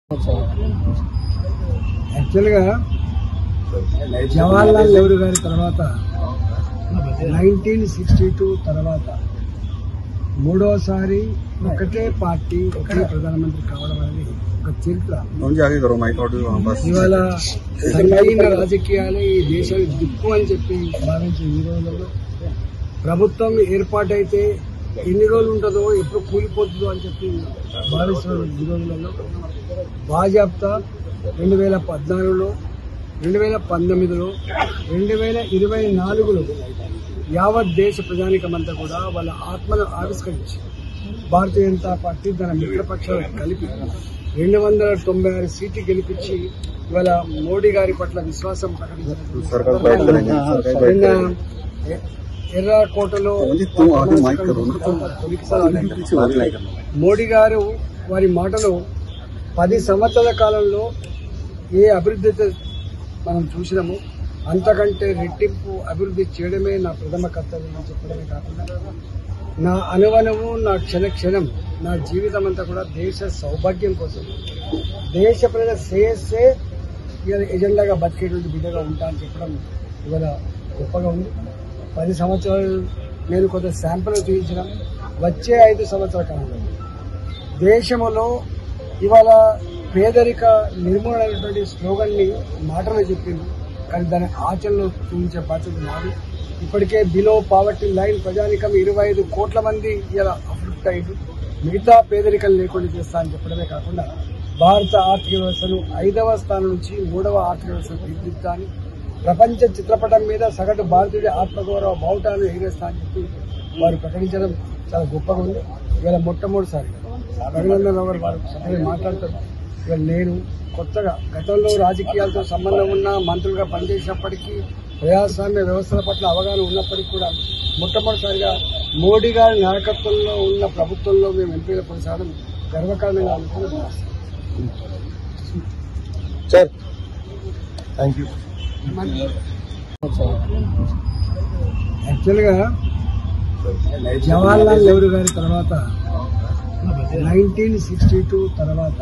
యాక్చువల్గా జవహర్లాల్ నెహ్రూ గారి తర్వాత నైన్టీన్ సిక్స్టీ టూ తర్వాత మూడోసారి ఒకటే పార్టీ ఒకే ప్రధానమంత్రి కావడం అనేది ఒక చరిత్ర मुझे आगे करो माइक और वहाँ पास ఇవాళ సంఘీన రాజకీయాలే ఈ దేశానికి దిక్కు అని చెప్పి భావించే ఈ రోజుల్లో ప్రభుత్వం ఏర్పాటైతే ఎన్ని రోజులు ఉంటుందో ఎప్పుడు కూలిపోతుందో అని చెప్పి భావిస్తున్న ఈ రోజులలో బాజాప్తా రెండు వేల పద్నాలుగులో రెండు వేల పంతొమ్మిదిలో రెండు వేల ఇరవై నాలుగులో యావత్ దేశ ప్రజానికమంతా కూడా వాళ్ళ ఆత్మను ఆవిష్కరించి భారతీయ జనతా పార్టీ తన మిత్రపక్షాలకు కలిపి రెండు వందల తొంభై ఆరు సీట్లు గెలిపించి ఇవాళ మోడీ గారి పట్ల విశ్వాసం सरकार बैठ करेंगे सरकार बैठ నిన్న करेंगे ఎ- ఎర్రకోటలో मुझे तुम आगे माइक करो ना पीछे बात नहीं करना మోడీ గారు వారి మాటలో పది సంవత్సరాల కాలంలో ఏ అభివృద్ధి అయితే మనం చూసినామో అంతకంటే రెట్టింపు అభివృద్ధి చేయడమే నా ప్రథమ కర్తవ్యం అని చెప్పడమే కాకుండా నా అనువనము నా క్షణ క్షణం నా జీవితం అంతా కూడా దేశ సౌభాగ్యం కోసం దేశ ప్రజల శ్రేయస్సే ఇవాళ ఎజెండాగా బతికేటువంటి బిడ్డగా ఉంటా అని చెప్పడం ఇవాళ గొప్పగా ఉంది పది సంవత్సరాలు నేను కొంత శాంపుల్ చూపించిన వచ్చే ఐదు సంవత్సరాల కాలంలో దేశంలో ఇవాళ పేదరిక నిర్మూలన అనేటువంటి స్లోగన్ ని మాటలో చెప్పింది కానీ దాని ఆచరణలో చూపించే బాధ్యత నాది ఇప్పటికే బిలో పావర్టీ లైన్ ప్రజానికం ఇరవై ఐదు కోట్ల మంది ఇలా అఫ్లిక్ట్ అయ్యారు మిగతా పేదరికం లేకుండా చేస్తా అని చెప్పడమే కాకుండా భారత ఆర్థిక వ్యవస్థను ఐదవ స్థానం నుంచి మూడవ ఆర్థిక వ్యవస్థను తీర్చిదిద్దా అని ప్రపంచ చిత్రపటం మీద సగటు భారతీయుడి ఆత్మగౌరవ బావుటాన్ని ఎగిరేస్తా అని చెప్పి వారు ప్రకటించడం చాలా గొప్పగా ఉంది ఇవాళ మొట్టమొదటిసారి రఘునందన్ రావు గారు వారు సభలో మాట్లాడుతారు ఇవాళ నేను కొత్తగా గతంలో రాజకీయాలతో సంబంధం ఉన్న మంత్రులుగా పనిచేసినప్పటికీ ప్రజాస్వామ్య వ్యవస్థల పట్ల అవగాహన ఉన్నప్పటికీ కూడా మొట్టమొదటిసారిగా మోడీ గారి నాయకత్వంలో ఉన్న ప్రభుత్వంలో మేము ఎంపీలు కొనసాగడం గర్వకారణంగా అనుకుంటున్నాం सर थैंक यू యాక్చువల్గా జవహర్లాల్ నెహ్రూ గారి తర్వాత నైన్టీన్ సిక్స్టీ టూ తర్వాత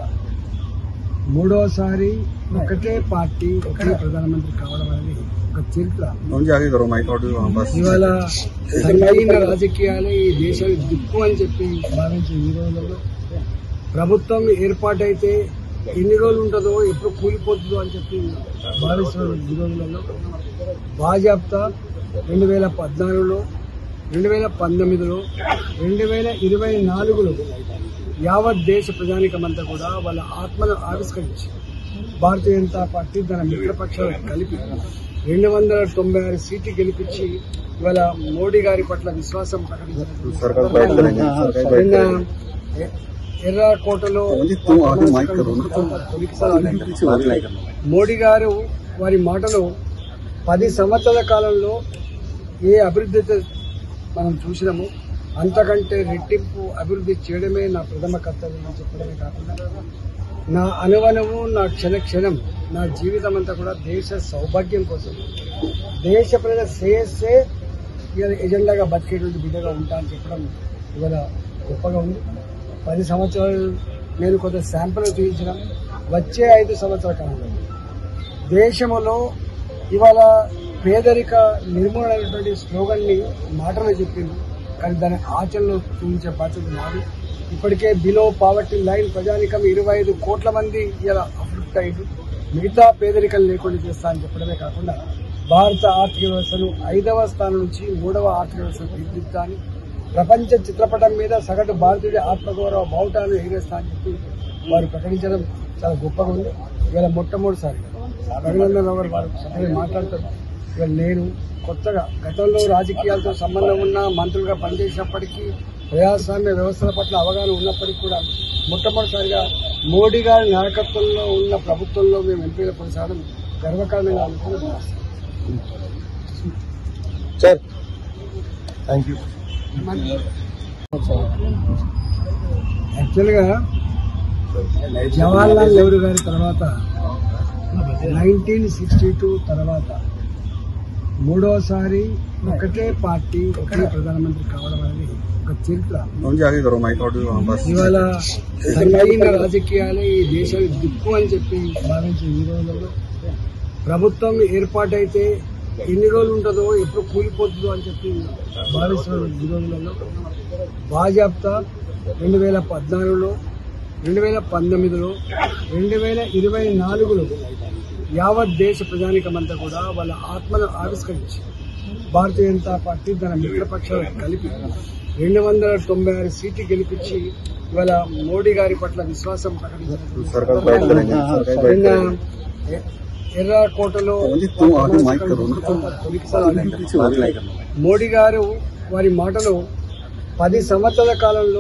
మూడోసారి ఒకటే పార్టీ ఒకే ప్రధానమంత్రి కావడం అనేది ఒక చరిత్ర मुझे आगे करो माइक और वहाँ पास ఇవాళ సంఘీన రాజకీయాలే ఈ దేశానికి దిక్కు అని చెప్పి భావించే ఈ రోజుల్లో ప్రభుత్వం ఏర్పాటైతే ఎన్ని రోజులు ఉంటుందో ఎప్పుడు కూలిపోతుందో అని చెప్పి భావిస్తున్న ఈ రోజులలో బాజాప్తా రెండు వేల పద్నాలుగులో రెండు వేల పంతొమ్మిదిలో రెండు వేల ఇరవై నాలుగులో యావత్ దేశ ప్రజానికమంతా కూడా వాళ్ళ ఆత్మను ఆవిష్కరించి భారతీయ జనతా పార్టీ తన మిత్రపక్షాలకు కలిపి రెండు వందల తొంభై ఆరు సీట్లు గెలిపించి ఇవాళ మోడీ గారి పట్ల విశ్వాసం सरकार बैठ करेंगे सरकार बैठ నిన్న करेंगे ఎ- ఎర్రకోటలో मुझे तुम आगे माइक करो ना पीछे बात नहीं करना మోడీ గారు వారి మాటలో పది సంవత్సరాల కాలంలో ఏ అభివృద్ధి అయితే మనం చూసినామో అంతకంటే రెట్టింపు అభివృద్ధి చేయడమే నా ప్రథమ కర్తవ్యం అని చెప్పడమే కాకుండా నా అనువనము నా క్షణ క్షణం నా జీవితం అంతా కూడా దేశ సౌభాగ్యం కోసం దేశ ప్రజల శ్రేయస్సే ఇవాళ ఎజెండాగా బతికేటువంటి బిడ్డగా ఉంటా అని చెప్పడం ఇవాళ గొప్పగా ఉంది పది సంవత్సరాలు నేను కొంత శాంపుల్ చూపించిన వచ్చే ఐదు సంవత్సరాల కాలంలో దేశంలో ఇవాళ పేదరిక నిర్మూలన అనేటువంటి స్లోగన్ ని మాటలో చెప్పింది కానీ దాని ఆచరణలో చూపించే బాధ్యత నాది ఇప్పటికే బిలో పావర్టీ లైన్ ప్రజానికం ఇరవై ఐదు కోట్ల మంది ఇలా అఫ్లిక్ట్ అయ్యారు మిగతా పేదరికం లేకుండా చేస్తా అని చెప్పడమే కాకుండా భారత ఆర్థిక వ్యవస్థను ఐదవ స్థానం నుంచి మూడవ ఆర్థిక వ్యవస్థను తీర్చిదిద్దా అని ప్రపంచ చిత్రపటం మీద సగటు భారతీయుడి ఆత్మగౌరవ బావుటాన్ని ఎగిరేస్తా అని చెప్పి వారు ప్రకటించడం చాలా గొప్పగా ఉంది ఇవాళ మొట్టమొదటిసారి రఘునందన్ రావు గారు వారు సభలో మాట్లాడతారు ఇవాళ నేను కొత్తగా గతంలో రాజకీయాలతో సంబంధం ఉన్న మంత్రులుగా పనిచేసినప్పటికీ ప్రజాస్వామ్య వ్యవస్థల పట్ల అవగాహన ఉన్నప్పటికీ కూడా మొట్టమొదటిసారిగా మోడీ గారి నాయకత్వంలో ఉన్న ప్రభుత్వంలో మేము ఎంపీలు కొనసాగడం గర్వకారణంగా అనుకుంటున్నాం सर थैंक यू యాక్చువల్గా జవహర్లాల్ నెహ్రూ గారి తర్వాత నైన్టీన్ సిక్స్టీ టూ తర్వాత మూడోసారి ఒకటే పార్టీ ఒకే ప్రధానమంత్రి కావడం అనేది ఒక చరిత్ర मुझे आगे करो माइक आउट हाँ बस ఇవాళ సంగీన రాజకీయాలే ఈ దేశం దిక్కు అని చెప్పి భావించే ఈ రోజుల్లో ప్రభుత్వం ఏర్పాటైతే ఎన్ని రోజులు ఉంటుందో ఎప్పుడు కూలిపోతుందో అని చెప్పి భావిస్తున్న ఈ రోజులలో బాజాప్తా రెండు వేల పద్నాలుగులో రెండు వేల పంతొమ్మిదిలో రెండు వేల ఇరవై నాలుగులో యావత్ దేశ ప్రజానికమంతా కూడా వాళ్ళ ఆత్మను ఆవిష్కరించి భారతీయ జనతా పార్టీ తన మిత్రపక్షాలను కలిపి రెండు వందల తొంభై ఆరు సీట్లు గెలిపించి ఇవాళ మోడీ గారి పట్ల విశ్వాసం सरकार बैठ करेंगे सरकार बैठ నిన్న करेंगे ఎ- ఎర్రకోటలో जी, तुम आगे माइक करो ना। తొలిసారి पीछे वाले लाइक మోడీ గారు వారి మాటలు పది సంవత్సరాల కాలంలో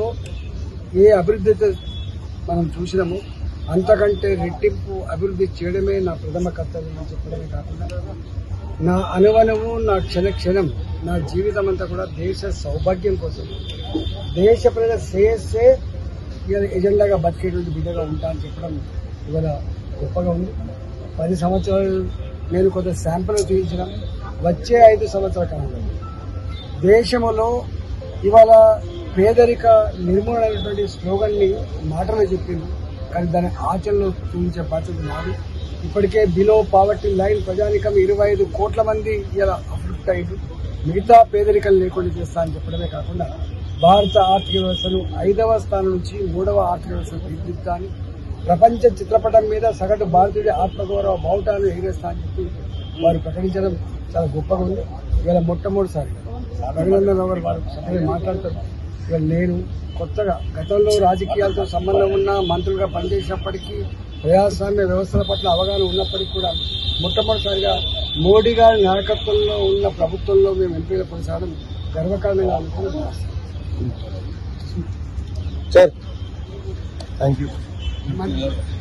ఏ అభివృద్ధి అయితే మనం చూసినామో అంతకంటే రెట్టింపు అభివృద్ధి చేయడమే నా ప్రథమ కర్తవ్యం అని చెప్పడమే కాకుండా నా అనువనము నా క్షణ క్షణం నా జీవితం అంతా కూడా దేశ సౌభాగ్యం కోసం దేశ ప్రజల శ్రేయస్సే ఇవాళ ఎజెండాగా బతికేటువంటి బిడ్డగా ఉంటా అని చెప్పడం ఇవాళ గొప్పగా ఉంది పది సంవత్సరాలు నేను కొంత శాంపుల్ చూపించిన వచ్చే ఐదు సంవత్సరాల కాలంలో దేశంలో ఇవాళ పేదరిక నిర్మూలన అనేటువంటి స్లోగన్ ని మాటలు చెప్పింది కానీ దాని ఆచరణలో చూపించే బాధ్యత నాది ఇప్పటికే బిలో పావర్టీ లైన్ ప్రజానికం ఇరవై ఐదు కోట్ల మంది ఇలా అఫెక్ట్ అయ్యారు మిగతా పేదరికం లేకుండా చేస్తా అని చెప్పడమే కాకుండా భారత ఆర్థిక వ్యవస్థను ఐదవ స్థానం నుంచి మూడవ ఆర్థిక వ్యవస్థను తీర్చిదిద్దాని ప్రపంచ చిత్రపటం మీద సగటు భారతీయుడి ఆత్మగౌరవ బావుటాన్ని ఎగిరేస్తా అని చెప్పి వారు ప్రకటించడం చాలా గొప్పగా ఉంది ఇవాళ మొట్టమొదటిసారి రఘునందన్ రావు గారు వారు సభలో మాట్లాడతారు ఇవాళ నేను కొత్తగా గతంలో రాజకీయాలతో సంబంధం ఉన్న మంత్రులుగా పనిచేసినప్పటికీ ప్రజాస్వామ్య వ్యవస్థల పట్ల అవగాహన ఉన్నప్పటికీ కూడా మొట్టమొదటిసారిగా మోడీ గారి నాయకత్వంలో ఉన్న ప్రభుత్వంలో మేము ఎంపీలు కొనసాగడం గర్వకారణంగా అనుకుని सर మన